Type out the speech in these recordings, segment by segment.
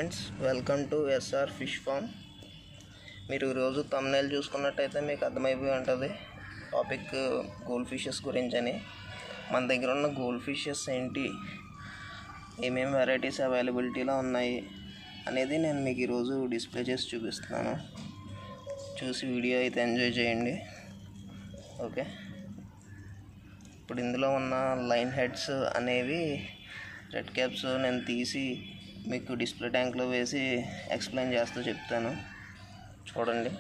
friends welcome to SR fish farm మీరు ఈరోజు thumbnail చూసుకున్నట్టయితే మీకు అర్థమైపోయి ఉంటుంది టాపిక్ గోల్డ్ ఫిషెస్ గురించి అని మన దగ్గర ఉన్న గోల్డ్ ఫిషెస్ ఏంటి ఏమేమి వెరైటీస్ అవైలబిలిటీలో ఉన్నాయి అనేది నేను మీకు ఈరోజు డిస్ప్లే చేసి చూపిస్తున్నాను చూసి వీడియో అయితే ఎంజాయ్ చేయండి ఓకే ఇప్పుడు ఇందులో ఉన్న లైన్ హెడ్స్ అనేవి రెడ్ క్యాప్స్ నేను తీసి మీకు డిస్ప్లే ట్యాంక్లో వేసి ఎక్స్ప్లెయిన్ చేస్తూ చెప్తాను చూడండి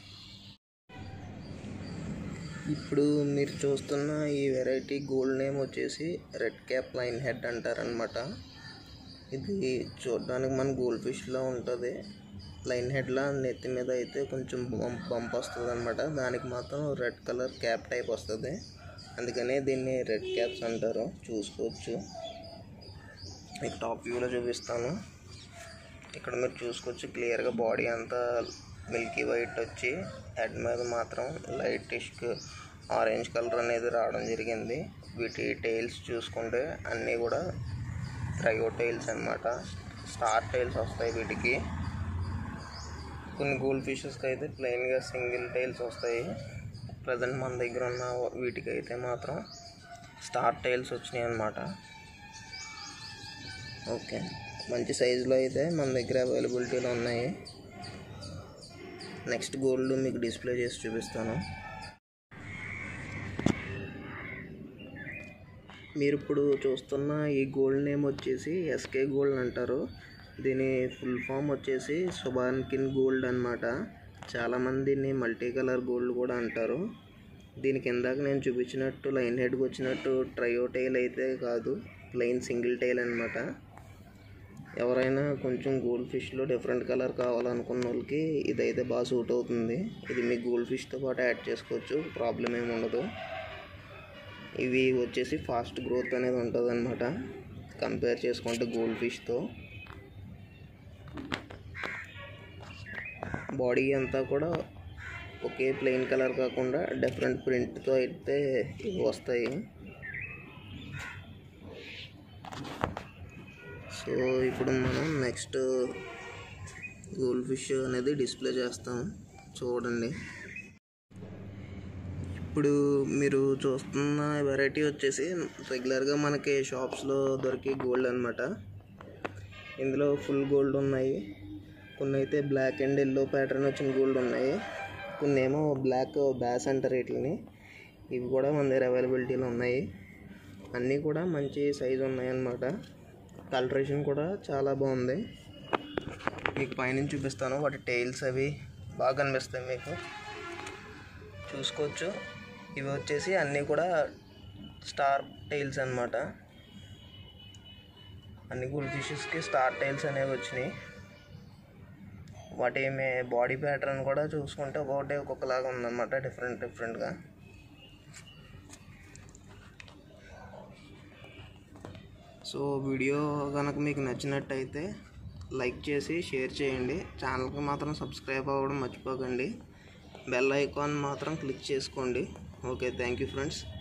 ఇప్పుడు మీరు చూస్తున్న ఈ వెరైటీ గోల్డ్ నేమ్ వచ్చేసి రెడ్ క్యాప్ లైన్ హెడ్ అంటారనమాట ఇది చూడడానికి మన గోల్డ్ ఫిష్లో ఉంటుంది లైన్ హెడ్లా నెత్తి మీద అయితే కొంచెం బంప్ బంప్ వస్తుంది అనమాట దానికి మాత్రం రెడ్ కలర్ క్యాప్ టైప్ వస్తుంది అందుకనే దీన్ని రెడ్ క్యాప్స్ అంటారు చూసుకోవచ్చు మీకు టాప్ వ్యూలో చూపిస్తాను ఇక్కడ మీరు చూసుకోవచ్చు క్లియర్గా బాడీ అంతా మిల్కీ వైట్ వచ్చి హెడ్ మీద మాత్రం లైటిష్ ఆరెంజ్ కలర్ అనేది రావడం జరిగింది వీటి టైల్స్ చూసుకుంటే అన్నీ కూడా ట్రయో టైల్స్ అనమాట స్టార్ టైల్స్ వస్తాయి వీటికి కొన్ని గోల్డ్ ఫిషెస్కి అయితే ప్లెయిన్గా సింగిల్ టైల్స్ వస్తాయి ప్రజెంట్ మన దగ్గర ఉన్న వీటికి అయితే మాత్రం స్టార్ టైల్స్ వచ్చినాయి అన్నమాట ఓకే మంచి సైజులో అయితే మన దగ్గర అవైలబిలిటీలో ఉన్నాయి నెక్స్ట్ గోల్డ్ మీకు డిస్ప్లే చేసి చూపిస్తాను మీరు ఇప్పుడు చూస్తున్న ఈ గోల్డ్ నేమ్ వచ్చేసి ఎస్కే గోల్డ్ అంటారు దీని ఫుల్ ఫామ్ వచ్చేసి సుబాన్కిన్ గోల్డ్ అనమాట చాలామంది దీన్ని మల్టీ కలర్ గోల్డ్ కూడా అంటారు దీనికి ఇందాక నేను చూపించినట్టు లైన్ హెడ్కి వచ్చినట్టు ట్రయో టైల్ అయితే కాదు ప్లెయిన్ సింగిల్ టైల్ అనమాట ఎవరైనా కొంచెం గోల్డ్ ఫిష్లో డిఫరెంట్ కలర్ కావాలనుకున్న వాళ్ళకి ఇదైతే బాగా సూట్ అవుతుంది ఇది మీ గోల్డ్ ఫిష్తో పాటు యాడ్ చేసుకోవచ్చు ప్రాబ్లం ఏమి ఉండదు ఇవి వచ్చేసి ఫాస్ట్ గ్రోత్ అనేది ఉంటుంది అనమాట కంపేర్ చేసుకుంటే గోల్డ్ ఫిష్తో బాడీ అంతా కూడా ఒకే ప్లెయిన్ కలర్ కాకుండా డిఫరెంట్ ప్రింట్తో అయితే ఇవి వస్తాయి సో ఇప్పుడు మనం నెక్స్ట్ గోల్డ్ ఫిష్ అనేది డిస్ప్లే చేస్తాం చూడండి ఇప్పుడు మీరు చూస్తున్న వెరైటీ వచ్చేసి రెగ్యులర్గా మనకి షాప్స్లో దొరికే గోల్డ్ అనమాట ఇందులో ఫుల్ గోల్డ్ ఉన్నాయి కొన్ని అయితే బ్లాక్ అండ్ ఎల్లో ప్యాటర్న్ వచ్చిన గోల్డ్ ఉన్నాయి కొన్ని ఏమో బ్లాక్ బ్యాస్ అంటారు వీటిని ఇవి కూడా మన దగ్గర అవైలబిలిటీలో ఉన్నాయి అన్నీ కూడా మంచి సైజు ఉన్నాయి అన్నమాట కలరేషన్ కూడా చాలా బాగుంది మీకు పైనుంచి చూపిస్తాను వాటి టైల్స్ అవి బాగా కనిపిస్తాయి మీకు చూసుకోవచ్చు ఇవి వచ్చేసి అన్నీ కూడా స్టార్ టైల్స్ అనమాట అన్ని గుల్ ఫిషెస్కి స్టార్ టైల్స్ అనేవి వచ్చినాయి వాటి మే బాడీ ప్యాటర్న్ కూడా చూసుకుంటే ఒక్కొక్కటి ఒక్కొక్కలాగా ఉందన్నమాట డిఫరెంట్ డిఫరెంట్గా సో వీడియో కనుక మీకు నచ్చినట్టయితే లైక్ చేసి షేర్ చేయండి ఛానల్కి మాత్రం సబ్స్క్రైబ్ అవ్వడం మర్చిపోకండి బెల్ ఐకాన్ మాత్రం క్లిక్ చేసుకోండి ఓకే థ్యాంక్ యూ ఫ్రెండ్స్